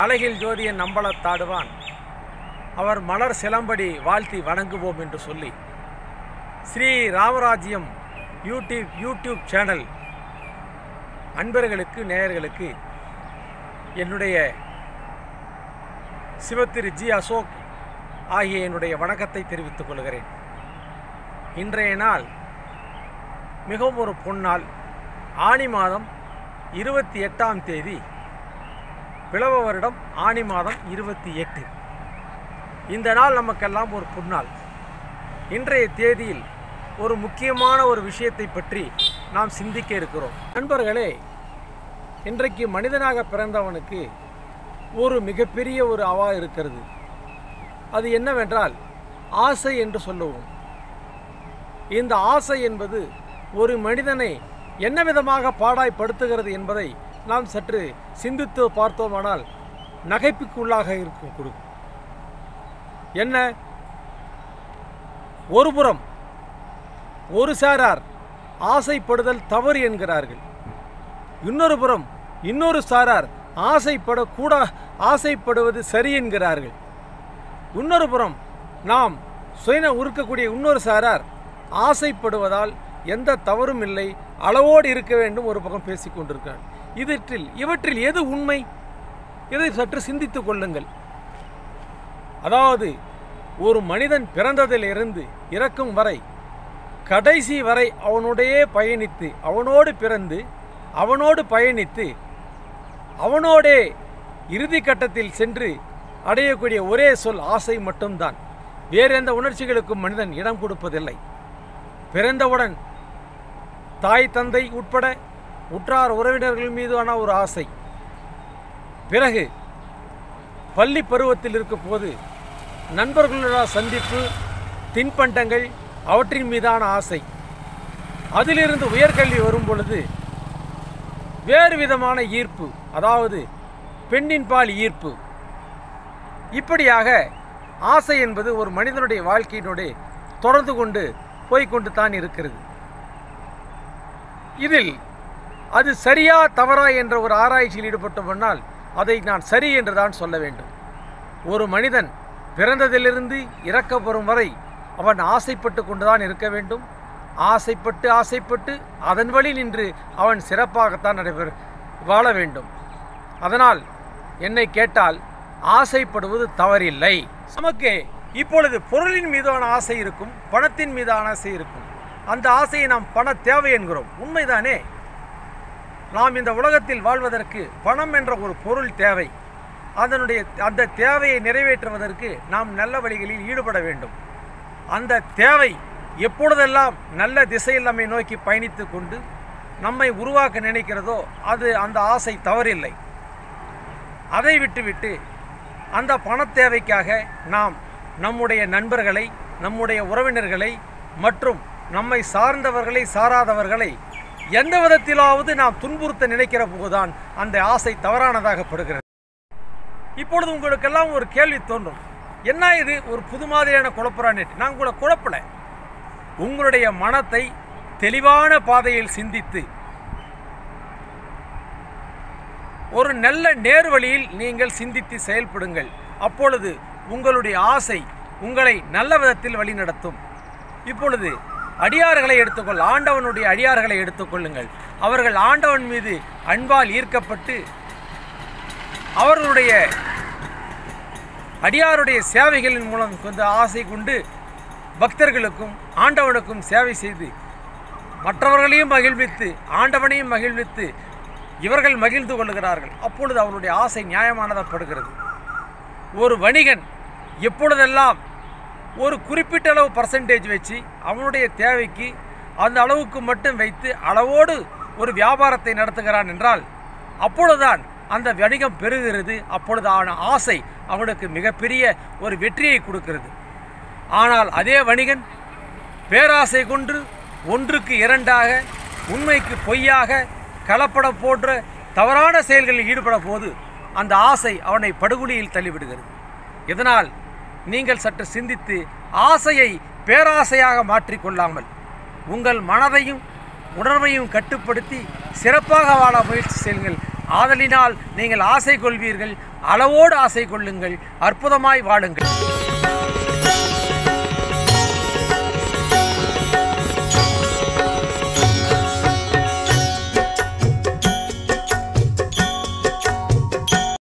மலையில் ஜோதியன் நம்பலத்தாடுவான் அவர் மலர் சிலம்படி வாழ்த்தி வணங்குவோம் என்று சொல்லி Sri Ramarajyam YouTube YouTube channel அன்பர்களுக்கு நேயர்களுக்கு என்னுடைய சிவத்திரு ஜி அசோக் ஆகிய என்னுடைய வணக்கத்தை தெரிவித்துக் கொள்கிறேன் இன்றைய நாள் மிகவும் ஒரு பொன்னாள் ஆனி மாதம் இருபத்தி எட்டாம் தேதி பிளவ வருடம் ஆனி மாதம் இருபத்தி எட்டு இந்த நாள் நமக்கெல்லாம் ஒரு பொன்னாள் இன்றைய தேதியில் ஒரு முக்கியமான ஒரு விஷயத்தை பற்றி நாம் சிந்திக்க இருக்கிறோம் நண்பர்களே இன்றைக்கு மனிதனாக பிறந்தவனுக்கு ஒரு மிகப்பெரிய ஒரு அவா இருக்கிறது அது என்னவென்றால் ஆசை என்று சொல்லுவோம் இந்த ஆசை என்பது ஒரு மனிதனை என்ன விதமாக பாடாய்படுத்துகிறது என்பதை நாம் சற்று சிந்தித்து பார்த்தோமானால் நகைப்புக்கு உள்ளாக இருக்கும் கொடுக்கும் என்ன ஒருபுறம் ஒரு சாரார் ஆசைப்படுதல் தவறு என்கிறார்கள் இன்னொரு புறம் இன்னொரு சாரார் ஆசைப்படக்கூட ஆசைப்படுவது சரி என்கிறார்கள் இன்னொரு புறம் நாம் சுயன உருக்கக்கூடிய இன்னொரு சாரார் ஆசைப்படுவதால் எந்த தவறும் இல்லை அளவோடு இருக்க வேண்டும் ஒரு பக்கம் பேசிக் கொண்டிருக்கிறார் இவற்றில் இவற்றில் எது உண்மை இதை சற்று சிந்தித்துக் கொள்ளுங்கள் அதாவது ஒரு மனிதன் பிறந்ததிலிருந்து இறக்கும் வரை கடைசி வரை அவனுடைய பயணித்து அவனோடு பிறந்து அவனோடு பயணித்து அவனோடே இறுதி கட்டத்தில் சென்று அடையக்கூடிய ஒரே சொல் ஆசை மட்டும்தான் வேறு எந்த உணர்ச்சிகளுக்கும் மனிதன் இடம் கொடுப்பதில்லை பிறந்தவுடன் தாய் தந்தை உட்பட உற்றார் உறவினர்கள் மீதான ஒரு ஆசை பிறகு பள்ளி பருவத்தில் இருக்கும் போது நண்பர்களுடைய சந்திப்பு தின்பண்டங்கள் அவற்றின் மீதான ஆசை அதிலிருந்து உயர்கல்வி வரும் பொழுது வேறு விதமான ஈர்ப்பு அதாவது பெண்ணின் பால் ஈர்ப்பு இப்படியாக ஆசை என்பது ஒரு மனிதனுடைய வாழ்க்கையினுடைய தொடர்ந்து கொண்டு போய்கொண்டு தான் இருக்கிறது இதில் அது சரியா தவறா என்ற ஒரு ஆராய்ச்சியில் ஈடுபட்டோம்னால் அதை நான் சரி என்று தான் சொல்ல வேண்டும் ஒரு மனிதன் பிறந்ததிலிருந்து இறக்கப்படும் வரை அவன் ஆசைப்பட்டு கொண்டுதான் இருக்க வேண்டும் ஆசைப்பட்டு ஆசைப்பட்டு அதன் வழி நின்று அவன் சிறப்பாகத்தான் நடைபெற வாழ வேண்டும் அதனால் என்னை கேட்டால் ஆசைப்படுவது தவறில்லை நமக்கு இப்பொழுது பொருளின் மீதான ஆசை இருக்கும் பணத்தின் மீதான ஆசை இருக்கும் அந்த ஆசையை நாம் பண தேவை என்கிறோம் உண்மைதானே நாம் இந்த உலகத்தில் வாழ்வதற்கு பணம் என்ற ஒரு பொருள் தேவை அதனுடைய அந்த தேவையை நிறைவேற்றுவதற்கு நாம் நல்ல வழிகளில் ஈடுபட வேண்டும் அந்த தேவை எப்பொழுதெல்லாம் நல்ல திசையில் நம்மை நோக்கி பயணித்து கொண்டு நம்மை உருவாக்க நினைக்கிறதோ அது அந்த ஆசை தவறில்லை அதை விட்டுவிட்டு அந்த பணத் தேவைக்காக நாம் நம்முடைய நண்பர்களை நம்முடைய உறவினர்களை மற்றும் நம்மை சார்ந்தவர்களை சாராதவர்களை எந்த விதத்திலாவது நாம் துன்புறுத்த நினைக்கிற போதுதான் அந்த ஆசை தவறானதாகப்படுகிறது இப்பொழுது உங்களுக்கெல்லாம் ஒரு கேள்வி தோன்றும் என்ன இது ஒரு புது மாதிரியான குழப்பறானேட்டு நான் கூட குழப்பல உங்களுடைய மனத்தை தெளிவான பாதையில் சிந்தித்து ஒரு நல்ல நேர்வழியில் நீங்கள் சிந்தித்து செயல்படுங்கள் அப்பொழுது உங்களுடைய ஆசை உங்களை நல்ல விதத்தில் வழிநடத்தும் இப்பொழுது அடியார்களை எடுத்துக்கொள் ஆண்டவனுடைய அடியார்களை எடுத்துக்கொள்ளுங்கள் அவர்கள் ஆண்டவன் மீது அன்பால் ஈர்க்கப்பட்டு அவர்களுடைய அடியாருடைய சேவைகளின் மூலம் கொஞ்ச ஆசை கொண்டு பக்தர்களுக்கும் ஆண்டவனுக்கும் சேவை செய்து மற்றவர்களையும் மகிழ்வித்து ஆண்டவனையும் மகிழ்வித்து இவர்கள் மகிழ்ந்து கொள்கிறார்கள் அப்பொழுது அவருடைய ஆசை நியாயமானதப்படுகிறது ஒரு வணிகன் எப்பொழுதெல்லாம் ஒரு குறிப்பிட்ட அளவு பர்சன்டேஜ் வச்சு அவனுடைய தேவைக்கு அந்த அளவுக்கு மட்டும் வைத்து அளவோடு ஒரு வியாபாரத்தை நடத்துகிறான் என்றால் அப்பொழுதுதான் அந்த வணிகம் பெறுகிறது அப்பொழுது அவன ஆசை அவனுக்கு மிகப்பெரிய ஒரு வெற்றியை கொடுக்கிறது ஆனால் அதே வணிகன் பேராசை கொண்டு ஒன்றுக்கு இரண்டாக உண்மைக்கு பொய்யாக கலப்படம் போன்ற தவறான செயல்களில் ஈடுபட போது அந்த ஆசை அவனை படுகொலியில் தள்ளிவிடுகிறது இதனால் நீங்கள் சற்று சிந்தித்து ஆசையை பேராசையாக மாற்றிக்கொள்ளாமல் உங்கள் மனதையும் உணர்வையும் கட்டுப்படுத்தி சிறப்பாக வாழ முயற்சி செய்யுங்கள் ஆதலினால் நீங்கள் ஆசை கொள்வீர்கள் அளவோடு ஆசை கொள்ளுங்கள் அற்புதமாய் வாழுங்கள்